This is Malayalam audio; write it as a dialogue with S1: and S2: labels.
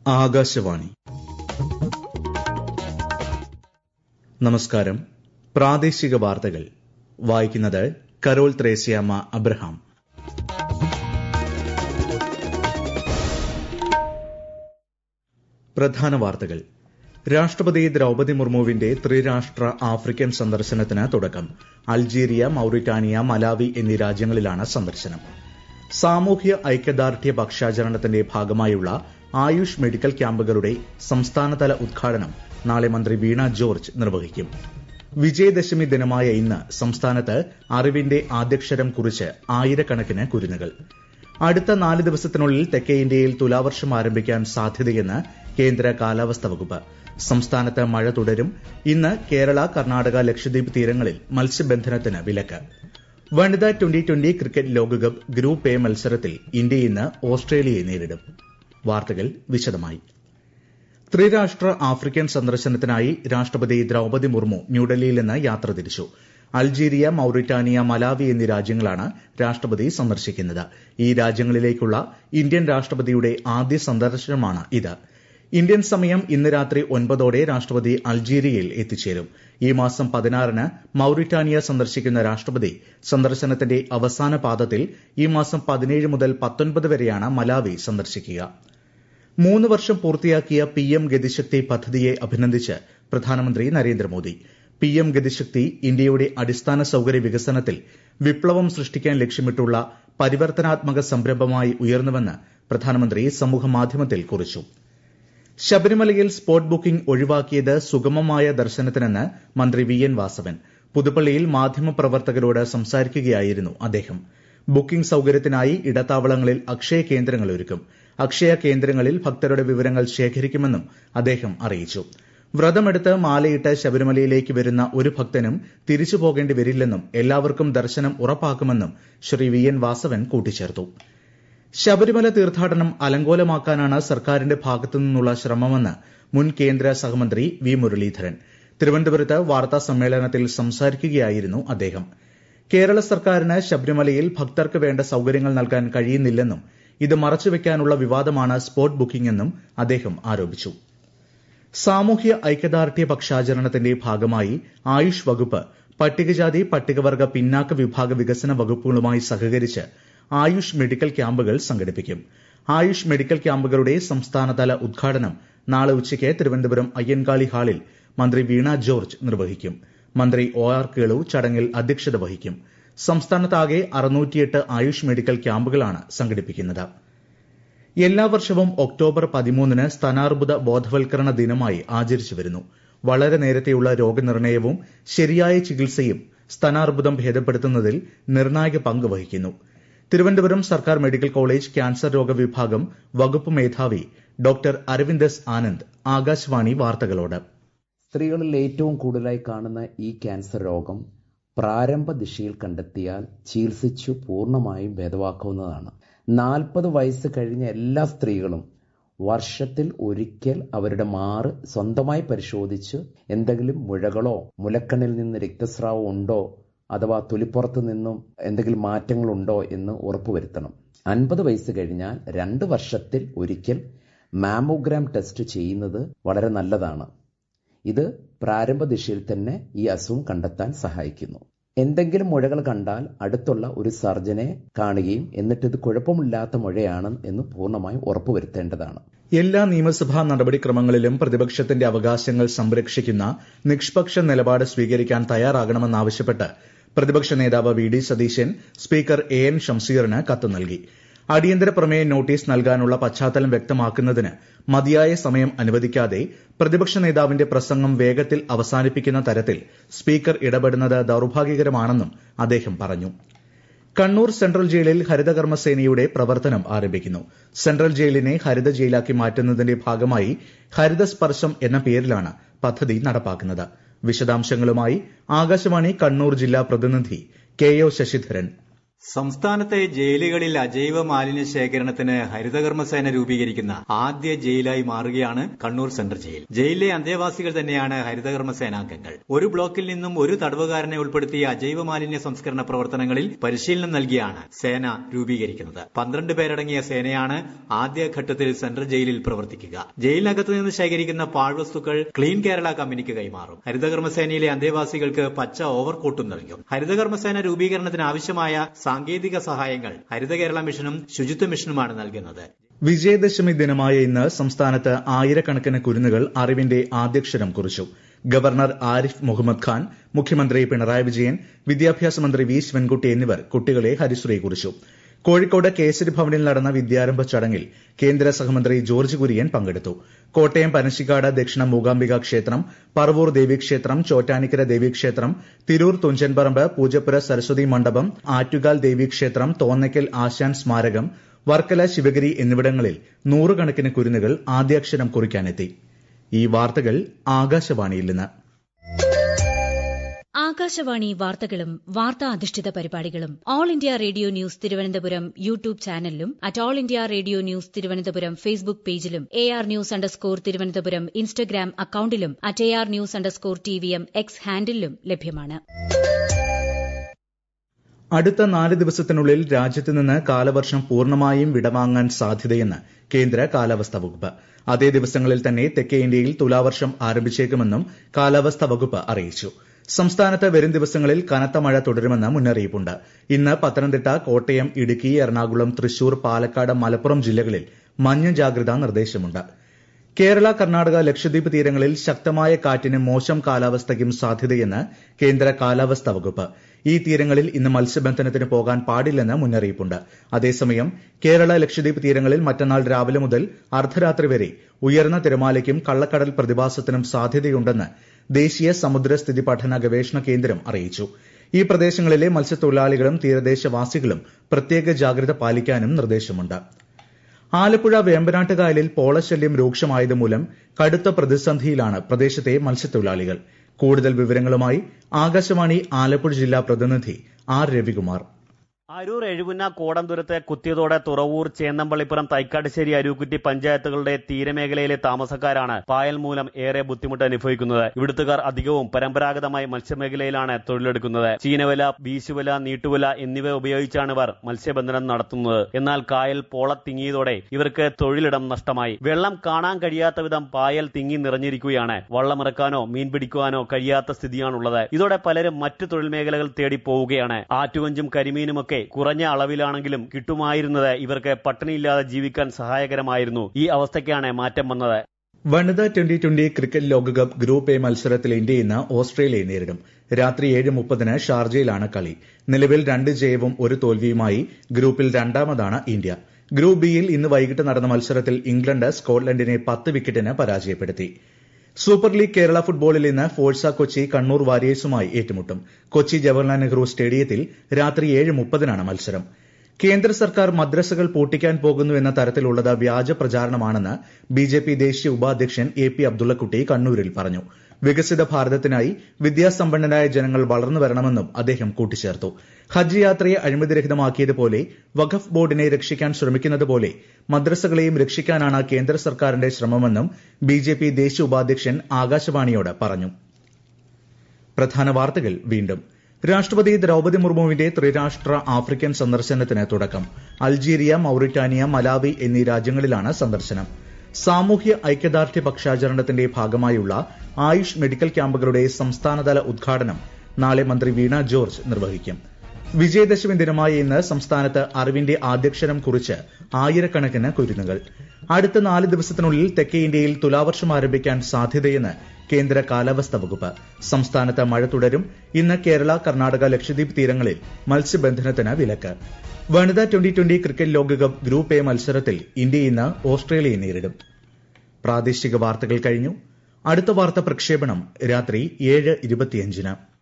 S1: ആകാശവാണി നമസ്കാരം പ്രാദേശിക വാർത്തകൾ വായിക്കുന്നത് കരോൾ ത്രേസ്യാമ്മ അബ്രഹാം പ്രധാന വാർത്തകൾ രാഷ്ട്രപതി ദ്രൌപതി മുർമുവിന്റെ ത്രിരാഷ്ട്ര ആഫ്രിക്കൻ സന്ദർശനത്തിന് തുടക്കം അൾജീരിയ മൌറിറ്റാനിയ മലാവി എന്നീ രാജ്യങ്ങളിലാണ് സന്ദർശനം സാമൂഹ്യ ഐക്യദാർഢ്യ പക്ഷാചരണത്തിന്റെ ഭാഗമായുള്ള ആയുഷ് മെഡിക്കൽ ക്യാമ്പുകളുടെ സംസ്ഥാനതല ഉദ്ഘാടനം നാളെ മന്ത്രി വീണ ജോർജ് നിർവഹിക്കും വിജയദശമി ദിനമായ ഇന്ന് സംസ്ഥാനത്ത് അറിവിന്റെ ആദ്യക്ഷരം കുറിച്ച് ആയിരക്കണക്കിന് കുരുന്നുകൾ അടുത്ത നാല് ദിവസത്തിനുള്ളിൽ തെക്കേ ഇന്ത്യയിൽ തുലാവർഷം ആരംഭിക്കാൻ സാധ്യതയെന്ന് കേന്ദ്ര കാലാവസ്ഥാ വകുപ്പ് സംസ്ഥാനത്ത് മഴ തുടരും ഇന്ന് കേരള കർണാടക ലക്ഷദ്വീപ് തീരങ്ങളിൽ മത്സ്യബന്ധനത്തിന് വിലക്ക് വനിതാ ട്വന്റി ട്വന്റി ക്രിക്കറ്റ് ലോകകപ്പ് ഗ്രൂപ്പ് എ മത്സരത്തിൽ ഇന്ത്യ ഇന്ന് ഓസ്ട്രേലിയയെ നേരിടും വാർത്തകൾ വിശദമായി ത്രിരാഷ്ട്ര ആഫ്രിക്കൻ സന്ദർശനത്തിനായി രാഷ്ട്രപതി ദ്രൌപതി മുർമു ന്യൂഡൽഹിയിൽ നിന്ന് യാത്ര തിരിച്ചു അൾജീരിയ മൌറിറ്റാനിയ മലാവി എന്നീ രാജ്യങ്ങളാണ് രാഷ്ട്രപതി സന്ദർശിക്കുന്നത് ഈ രാജ്യങ്ങളിലേക്കുള്ള ഇന്ത്യൻ രാഷ്ട്രപതിയുടെ ആദ്യ സന്ദർശനമാണ് ഇത് ഇന്ത്യൻ സമയം ഇന്ന് രാത്രി ഒൻപതോടെ രാഷ്ട്രപതി അൾജീരിയയിൽ എത്തിച്ചേരും ഈ മാസം പതിനാറിന് മൌറിറ്റാനിയ സന്ദർശിക്കുന്ന രാഷ്ട്രപതി സന്ദർശനത്തിന്റെ അവസാന പാദത്തിൽ ഈ മാസം പതിനേഴ് മുതൽ പത്തൊൻപത് വരെയാണ് മലാവി സന്ദർശിക്കുക മൂന്ന് വർഷം പൂർത്തിയാക്കിയ പി എം ഗതിശക്തി പദ്ധതിയെ അഭിനന്ദിച്ച് പ്രധാനമന്ത്രി നരേന്ദ്രമോദി പി എം ഗതിശക്തി ഇന്ത്യയുടെ അടിസ്ഥാന സൌകര്യ വികസനത്തിൽ വിപ്ലവം സൃഷ്ടിക്കാൻ ലക്ഷ്യമിട്ടുള്ള പരിവർത്തനാത്മക സംരംഭമായി ഉയർന്നുവെന്ന് പ്രധാനമന്ത്രി സമൂഹമാധ്യമത്തിൽ കുറിച്ചു ശബരിമലയിൽ സ്പോട്ട് ബുക്കിംഗ് ഒഴിവാക്കിയത് സുഗമമായ ദർശനത്തിനെന്ന് മന്ത്രി വി എൻ വാസവൻ പുതുപ്പള്ളിയിൽ മാധ്യമപ്രവർത്തകരോട് സംസാരിക്കുകയായിരുന്നു അദ്ദേഹം ബുക്കിംഗ് സൌകര്യത്തിനായി ഇടത്താവളങ്ങളിൽ അക്ഷയ കേന്ദ്രങ്ങൾ ഒരുക്കും അക്ഷയ കേന്ദ്രങ്ങളിൽ ഭക്തരുടെ വിവരങ്ങൾ ശേഖരിക്കുമെന്നും അദ്ദേഹം അറിയിച്ചു വ്രതമെടുത്ത് മാലയിട്ട് ശബരിമലയിലേക്ക് വരുന്ന ഒരു ഭക്തനും തിരിച്ചു പോകേണ്ടി വരില്ലെന്നും എല്ലാവർക്കും ദർശനം ഉറപ്പാക്കുമെന്നും ശ്രീ വി എൻ വാസവൻ കൂട്ടിച്ചേർത്തു ശബരിമല തീർത്ഥാടനം അലങ്കോലമാക്കാനാണ് സർക്കാരിന്റെ ഭാഗത്തുനിന്നുള്ള ശ്രമമെന്ന് മുൻ കേന്ദ്ര സഹമന്ത്രി വി മുരളീധരൻ തിരുവനന്തപുരത്ത് വാർത്താ സമ്മേളനത്തിൽ സംസാരിക്കുകയായിരുന്നു അദ്ദേഹം കേരള സർക്കാരിന് ശബരിമലയിൽ ഭക്തർക്ക് വേണ്ട സൌകര്യങ്ങൾ നൽകാൻ കഴിയുന്നില്ലെന്നും ഇത് മറച്ചുവെക്കാനുള്ള വിവാദമാണ് സ്പോട്ട് ബുക്കിംഗ് എന്നും അദ്ദേഹം ആരോപിച്ചു സാമൂഹ്യ ഐക്യദാർഢ്യ പക്ഷാചരണത്തിന്റെ ഭാഗമായി ആയുഷ് വകുപ്പ് പട്ടികജാതി പട്ടികവർഗ പിന്നാക്ക വിഭാഗ വികസന വകുപ്പുകളുമായി സഹകരിച്ച് ആയുഷ് മെഡിക്കൽ ക്യാമ്പുകൾ സംഘടിപ്പിക്കും ആയുഷ് മെഡിക്കൽ ക്യാമ്പുകളുടെ സംസ്ഥാനതല ഉദ്ഘാടനം നാളെ ഉച്ചയ്ക്ക് തിരുവനന്തപുരം അയ്യൻകാളി ഹാളിൽ മന്ത്രി വീണ ജോർജ് നിർവഹിക്കും മന്ത്രി ഒ ആർ കേളു ചടങ്ങിൽ അധ്യക്ഷത വഹിക്കും സംസ്ഥാനത്താകെ അറുന്നൂറ്റിയെട്ട് ആയുഷ് മെഡിക്കൽ ക്യാമ്പുകളാണ് സംഘടിപ്പിക്കുന്നത് എല്ലാ വർഷവും ഒക്ടോബർ പതിമൂന്നിന് സ്തനാർബുദ ബോധവൽക്കരണ ദിനമായി ആചരിച്ചു വരുന്നു വളരെ നേരത്തെയുള്ള രോഗനിർണയവും ശരിയായ ചികിത്സയും സ്തനാർബുദം ഭേദപ്പെടുത്തുന്നതിൽ നിർണായക പങ്ക് വഹിക്കുന്നു തിരുവനന്തപുരം സർക്കാർ മെഡിക്കൽ കോളേജ് ക്യാൻസർ രോഗ വിഭാഗം വകുപ്പ് മേധാവി ഡോക്ടർ അരവിന്ദസ് ആനന്ദ് ആകാശവാണി വാർത്തകളോട്
S2: സ്ത്രീകളിൽ ഏറ്റവും കൂടുതലായി കാണുന്ന ഈ ക്യാൻസർ രോഗം പ്രാരംഭ ദിശയിൽ കണ്ടെത്തിയാൽ ചികിത്സിച്ചു പൂർണ്ണമായും ഭേദമാക്കാവുന്നതാണ് നാൽപ്പത് വയസ്സ് കഴിഞ്ഞ എല്ലാ സ്ത്രീകളും വർഷത്തിൽ ഒരിക്കൽ അവരുടെ മാറ് സ്വന്തമായി പരിശോധിച്ച് എന്തെങ്കിലും മുഴകളോ മുലക്കണ്ണിൽ നിന്ന് രക്തസ്രാവം ഉണ്ടോ അഥവാ തൊലിപ്പുറത്ത് നിന്നും എന്തെങ്കിലും മാറ്റങ്ങളുണ്ടോ എന്ന് ഉറപ്പുവരുത്തണം അൻപത് വയസ്സ് കഴിഞ്ഞാൽ രണ്ട് വർഷത്തിൽ ഒരിക്കൽ മാമോഗ്രാം ടെസ്റ്റ് ചെയ്യുന്നത് വളരെ നല്ലതാണ് ഇത് പ്രാരംഭ ദിശയിൽ തന്നെ ഈ അസുഖം കണ്ടെത്താൻ സഹായിക്കുന്നു എന്തെങ്കിലും മുഴകൾ കണ്ടാൽ അടുത്തുള്ള ഒരു സർജനെ കാണുകയും എന്നിട്ട് ഇത് കുഴപ്പമില്ലാത്ത മുഴയാണ് എന്ന് പൂർണ്ണമായും ഉറപ്പുവരുത്തേണ്ടതാണ്
S1: എല്ലാ നിയമസഭാ നടപടിക്രമങ്ങളിലും പ്രതിപക്ഷത്തിന്റെ അവകാശങ്ങൾ സംരക്ഷിക്കുന്ന നിഷ്പക്ഷ നിലപാട് സ്വീകരിക്കാൻ തയ്യാറാകണമെന്നാവശ്യപ്പെട്ട് പ്രതിപക്ഷ നേതാവ് V D Satheesan speaker A N ഷംസീറിന് കത്ത് നൽകി അടിയന്തര പ്രമേയ നോട്ടീസ് നൽകാനുള്ള പശ്ചാത്തലം വ്യക്തമാക്കുന്നതിന് മതിയായ സമയം അനുവദിക്കാതെ പ്രതിപക്ഷ നേതാവിന്റെ പ്രസംഗം വേഗത്തിൽ അവസാനിപ്പിക്കുന്ന തരത്തിൽ സ്പീക്കർ ഇടപെടുന്നത് ദൌർഭാഗ്യകരമാണെന്നും അദ്ദേഹം പറഞ്ഞു കണ്ണൂർ സെൻട്രൽ ജയിലിൽ ഹരിതകർമ്മസേനയുടെ പ്രവർത്തനം ആരംഭിക്കുന്നു സെൻട്രൽ ജയിലിനെ ഹരിത ജയിലാക്കി മാറ്റുന്നതിന്റെ ഭാഗമായി ഹരിത സ്പർശം എന്ന പേരിലാണ് പദ്ധതി നടപ്പാക്കുന്നത് വിശദാംശങ്ങളുമായി ആകാശവാണി കണ്ണൂർ ജില്ലാ പ്രതിനിധി കെ ഒ ശശിധരൻ
S3: സംസ്ഥാനത്തെ ജയിലുകളിൽ അജൈവ മാലിന്യ ശേഖരണത്തിന് ഹരിതകർമ്മസേന രൂപീകരിക്കുന്ന ആദ്യ ജയിലായി മാറുകയാണ് കണ്ണൂർ സെൻട്രൽ ജയിൽ ജയിലിലെ അന്തേവാസികൾ തന്നെയാണ് ഹരിതകർമ്മ സേനാംഗങ്ങൾ ഒരു ബ്ലോക്കിൽ നിന്നും ഒരു തടവുകാരനെ ഉൾപ്പെടുത്തിയ അജൈവ മാലിന്യ സംസ്കരണ പ്രവർത്തനങ്ങളിൽ പരിശീലനം നൽകിയാണ് സേന രൂപീകരിക്കുന്നത് പന്ത്രണ്ട് പേരടങ്ങിയ സേനയാണ് ആദ്യഘട്ടത്തിൽ സെൻട്രൽ ജയിലിൽ പ്രവർത്തിക്കുക ജയിലിനകത്ത് നിന്ന് ശേഖരിക്കുന്ന പാഴ്വസ്തുക്കൾ ക്ലീൻ കേരള കമ്പനിക്ക് കൈമാറും ഹരിതകർമ്മസേനയിലെ അന്തേവാസികൾക്ക് പച്ച ഓവർകോട്ടും നൽകും ഹരിതകർമ്മസേന രൂപീകരണത്തിന് ആവശ്യമായ സാങ്കേതിക സഹായങ്ങൾ ഹരിത കേരള മിഷനും ശുചിത്വ മിഷനുമാണ് നൽകുന്നത്
S1: വിജയദശമി ദിനമായ ഇന്ന് സംസ്ഥാനത്ത് ആയിരക്കണക്കിന് കുരുന്നുകൾ അറിവിന്റെ ആദ്യക്ഷരം കുറിച്ചു ഗവർണർ ആരിഫ് മുഹമ്മദ് ഖാൻ മുഖ്യമന്ത്രി പിണറായി വിജയൻ വിദ്യാഭ്യാസ മന്ത്രി വി ശിവൻകുട്ടി എന്നിവർ കുട്ടികളെ ഹരിശ്രീ കുറിച്ചു കോഴിക്കോട് കേസരി ഭവനിൽ നടന്ന വിദ്യാരംഭ ചടങ്ങിൽ കേന്ദ്ര സഹമന്ത്രി ജോർജ് കുര്യൻ പങ്കെടുത്തു കോട്ടയം പനശിക്കാട് ദക്ഷിണ മൂകാംബിക ക്ഷേത്രം പറവൂർ ദേവീക്ഷേത്രം ചോറ്റാനിക്കര ദേവീക്ഷേത്രം തിരൂർ തുഞ്ചൻപറമ്പ് പൂജപ്പുര സരസ്വതി മണ്ഡപം ആറ്റുകാൽ ദേവീക്ഷേത്രം തോന്നയ്ക്കൽ ആശാൻ സ്മാരകം വർക്കല ശിവഗിരി എന്നിവിടങ്ങളിൽ നൂറുകണക്കിന് കുരുന്നുകൾ ആദ്യാക്ഷരം കുറിക്കാനെത്തി ഈ വാർത്തകൾ ആകാശവാണിയിൽ നിന്ന്
S4: ആകാശവാണി വാർത്തകളും വാർത്താ അധിഷ്ഠിത പരിപാടികളും All India Radio News Thiruvananthapuram YouTube ചാനലിലും at All India Radio News Thiruvananthapuram Facebook പേജിലും A R news underscore Thiruvananthapuram Instagram അക്കൌണ്ടിലും at A R news underscore T V M X ഹാൻഡിലും ലഭ്യമാണ്
S1: അടുത്ത നാല് ദിവസത്തിനുള്ളിൽ രാജ്യത്ത് നിന്ന് കാലവർഷം പൂർണ്ണമായും വിടവാങ്ങാൻ സാധ്യതയെന്ന് കേന്ദ്ര കാലാവസ്ഥാ വകുപ്പ് അതേ ദിവസങ്ങളിൽ തന്നെ തെക്കേ ഇന്ത്യയിൽ തുലാവർഷം ആരംഭിച്ചേക്കുമെന്നും കാലാവസ്ഥാ വകുപ്പ് അറിയിച്ചു സംസ്ഥാനത്ത് വരും ദിവസങ്ങളിൽ കനത്ത മഴ തുടരുമെന്ന് മുന്നറിയിപ്പുണ്ട് ഇന്ന് പത്തനംതിട്ട കോട്ടയം ഇടുക്കി എറണാകുളം തൃശൂർ പാലക്കാട് മലപ്പുറം ജില്ലകളിൽ മഞ്ഞ ജാഗ്രതാ നിർദ്ദേശമുണ്ട് കേരള കർണാടക ലക്ഷദ്വീപ് തീരങ്ങളിൽ ശക്തമായ കാറ്റിനും മോശം കാലാവസ്ഥയ്ക്കും സാധ്യതയെന്ന് കേന്ദ്ര കാലാവസ്ഥാ വകുപ്പ് ഈ തീരങ്ങളിൽ ഇന്ന് മത്സ്യബന്ധനത്തിന് പോകാൻ പാടില്ലെന്ന് മുന്നറിയിപ്പുണ്ട് അതേസമയം കേരള ലക്ഷദ്വീപ് തീരങ്ങളിൽ മറ്റന്നാൾ രാവിലെ മുതൽ അർദ്ധരാത്രി വരെ ഉയർന്ന തിരമാലയ്ക്കും കള്ളക്കടൽ പ്രതിഭാസത്തിനും സാധ്യതയുണ്ടെന്ന് ദേശീയ സമുദ്രസ്ഥിതി പഠന ഗവേഷണ കേന്ദ്രം അറിയിച്ചു ഈ പ്രദേശങ്ങളിലെ മത്സ്യത്തൊഴിലാളികളും തീരദേശവാസികളും പ്രത്യേക ജാഗ്രത പാലിക്കാനും നിർദ്ദേശമുണ്ട് ആലപ്പുഴ വേമ്പനാട്ടുകായലിൽ പോളശല്യം രൂക്ഷമായതുമൂലം കടുത്ത പ്രതിസന്ധിയിലാണ് പ്രദേശത്തെ മത്സ്യത്തൊഴിലാളികൾ കൂടുതൽ വിവരങ്ങളുമായി ആകാശവാണി ആലപ്പുഴ ജില്ലാ പ്രതിനിധി ആർ രവികുമാർ
S5: അരൂർ എഴുപുന്ന കോടംതുരത്ത് കുത്തിയതോടെ തുറവൂർ ചേന്നമ്പള്ളിപ്പുറം തൈക്കാട്ടുശ്ശേരി അരൂക്കുറ്റി പഞ്ചായത്തുകളുടെ തീരമേഖലയിലെ താമസക്കാരാണ് പായൽ മൂലം ഏറെ ബുദ്ധിമുട്ട് അനുഭവിക്കുന്നത് ഇവിടുത്തുകാർ അധികവും പരമ്പരാഗതമായി മത്സ്യമേഖലയിലാണ് തൊഴിലെടുക്കുന്നത് ചീനവല വീശുവല നീട്ടുവല എന്നിവ ഉപയോഗിച്ചാണ് ഇവർ മത്സ്യബന്ധനം നടത്തുന്നത് എന്നാൽ കായൽ പോള തിങ്ങിയതോടെ ഇവർക്ക് തൊഴിലിടം നഷ്ടമായി വെള്ളം കാണാൻ കഴിയാത്ത വിധം പായൽ തിങ്ങി നിറഞ്ഞിരിക്കുകയാണ് വള്ളമിറക്കാനോ മീൻ പിടിക്കുവാനോ കഴിയാത്ത സ്ഥിതിയാണുള്ളത് ഇതോടെ പലരും മറ്റു തൊഴിൽ മേഖലകൾ തേടി പോവുകയാണ് ആറ്റുകൊഞ്ചും കരിമീനുമൊക്കെ കുറഞ്ഞ അളവിലാണെങ്കിലും കിട്ടുമായിരുന്നത് ഇവർക്ക് പട്ടിണിയില്ലാതെ ജീവിക്കാൻ സഹായകരമായിരുന്നു ഈ അവസ്ഥയ്ക്കാണ് മാറ്റം വന്നത്
S1: വനിതാ ട്വന്റി ട്വന്റി ക്രിക്കറ്റ് ലോകകപ്പ് ഗ്രൂപ്പ് എ മത്സരത്തിൽ ഇന്ത്യ ഇന്ന് ഓസ്ട്രേലിയയെ നേരിടും രാത്രി ഏഴ് മുപ്പതിന് ഷാർജയിലാണ് കളി നിലവിൽ രണ്ട് ജയവും ഒരു തോൽവിയുമായി ഗ്രൂപ്പിൽ രണ്ടാമതാണ് ഇന്ത്യ ഗ്രൂപ്പ് ബിയിൽ ഇന്ന് വൈകിട്ട് നടന്ന മത്സരത്തിൽ ഇംഗ്ലണ്ട് സ്കോട്ട്ലൻഡിനെ പത്ത് വിക്കറ്റിന് പരാജയപ്പെടുത്തി സൂപ്പർ ലീഗ് കേരള ഫുട്ബോളിൽ ഇന്ന് ഫോഴ്സ കൊച്ചി കണ്ണൂർ വാരിയേഴ്സുമായി ഏറ്റുമുട്ടും കൊച്ചി ജവഹർലാൽ നെഹ്റു സ്റ്റേഡിയത്തിൽ രാത്രി ഏഴ് മുപ്പതിനാണ് മത്സരം കേന്ദ്ര സർക്കാർ മദ്രസകൾ പൂട്ടിക്കാൻ പോകുന്നു എന്ന തരത്തിലുള്ളത് വ്യാജ പ്രചാരണമാണെന്ന് ബിജെപി ദേശീയ ഉപാധ്യക്ഷൻ എ പി അബ്ദുള്ളക്കുട്ടി കണ്ണൂരിൽ പറഞ്ഞു വികസിത ഭാരതത്തിനായി വിദ്യാസമ്പന്നരായ ജനങ്ങൾ വളർന്നു വരണമെന്നും അദ്ദേഹം കൂട്ടിച്ചേർത്തു ഹജ്ജ് യാത്രയെ അഴിമതിരഹിതമാക്കിയതുപോലെ വഖഫ് ബോർഡിനെ രക്ഷിക്കാൻ ശ്രമിക്കുന്നതുപോലെ മദ്രസകളെയും രക്ഷിക്കാനാണ് കേന്ദ്ര സർക്കാരിന്റെ ശ്രമമെന്നും ബിജെപി ദേശീയ ഉപാധ്യക്ഷൻ ആകാശവാണിയോട് പറഞ്ഞു പ്രധാന വാർത്തകൾ വീണ്ടും രാഷ്ട്രപതി ദ്രൌപദി മുർമുവിന്റെ ത്രിരാഷ്ട്ര ആഫ്രിക്കൻ സന്ദർശനത്തിന് തുടക്കം അൾജീരിയ മൌറിറ്റാനിയ മലാവി എന്നീ രാജ്യങ്ങളിലാണ് സന്ദർശനം സാമൂഹ്യ ഐക്യദാർഢ്യ പക്ഷാചരണത്തിന്റെ ഭാഗമായുള്ള ആയുഷ് മെഡിക്കൽ ക്യാമ്പുകളുടെ സംസ്ഥാനതല ഉദ്ഘാടനം നാളെ മന്ത്രി വീണ ജോർജ് നിർവഹിക്കും വിജയദശമി ദിനമായ ഇന്ന് സംസ്ഥാനത്ത് അറിവിന്റെ ആദ്യക്ഷരം കുറിച്ച് ആയിരക്കണക്കിന് കുരുന്നുകൾ അടുത്ത നാല് ദിവസത്തിനുള്ളിൽ തെക്കേ ഇന്ത്യയിൽ തുലാവർഷം ആരംഭിക്കാൻ സാധ്യതയെന്ന് കേന്ദ്ര കാലാവസ്ഥാ വകുപ്പ് സംസ്ഥാനത്ത് മഴ തുടരും ഇന്ന് കേരള കർണാടക ലക്ഷദ്വീപ് തീരങ്ങളിൽ മത്സ്യബന്ധനത്തിന് വിലക്ക് വനിതാ ട്വന്റി ട്വന്റി ക്രിക്കറ്റ് ലോകകപ്പ് ഗ്രൂപ്പ് എ മത്സരത്തിൽ ഇന്ത്യ ഇന്ന് ഓസ്ട്രേലിയയെ നേരിടും പ്രാദേശിക വാർത്തകൾ കഴിഞ്ഞു അടുത്ത വാർത്ത പ്രക്ഷേപണം രാത്രി ഏഴ് ഇരുപത്തിയഞ്ചിന്